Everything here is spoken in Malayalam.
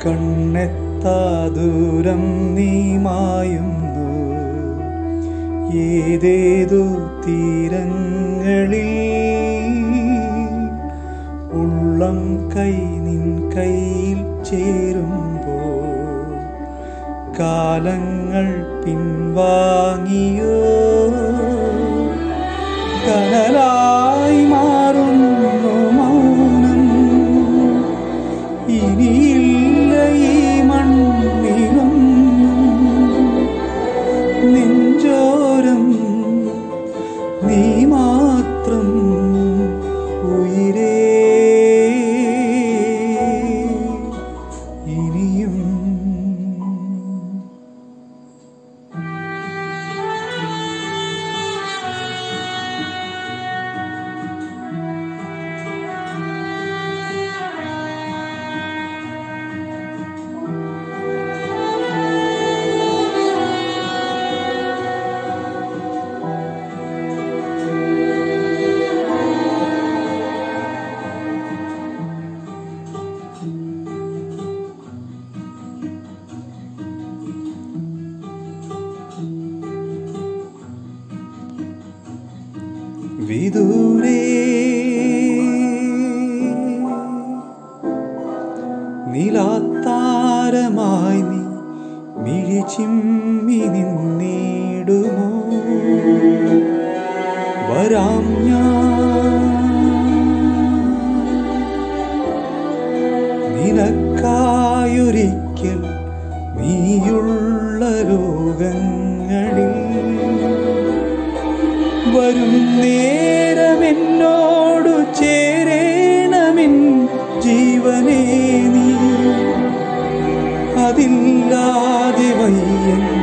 കണ്ണെത്താ ദൂരം നീ മായുന്നു ഏതേതോ തീരങ്ങളിൽ ഉള്ളം കൈ നിൻ കയ്യിൽ ചേരുമ്പോൾ കാലങ്ങൾ പിൻവാങ്ങിയോ കനലായി മാറുന്നു മൗനം ഇനിയില്ല ഈ മണ്ണിലും നെഞ്ചോരം നീ മാത്രം ഉയരേ ഇനിയും വിദൂരേ നിലാത്താരമായി നീ മിഴി ചിമ്മി നിന്നിടുമോ വരാം ഞാൻ നിനക്കായൊരിക്കൽ നീയുള്ള ലോകങ്ങളിൽ വരും നേരമെന്നോടു ചേരേണമെൻ ജീവനേ നീ അതില്ലാതെ വയ്യൻ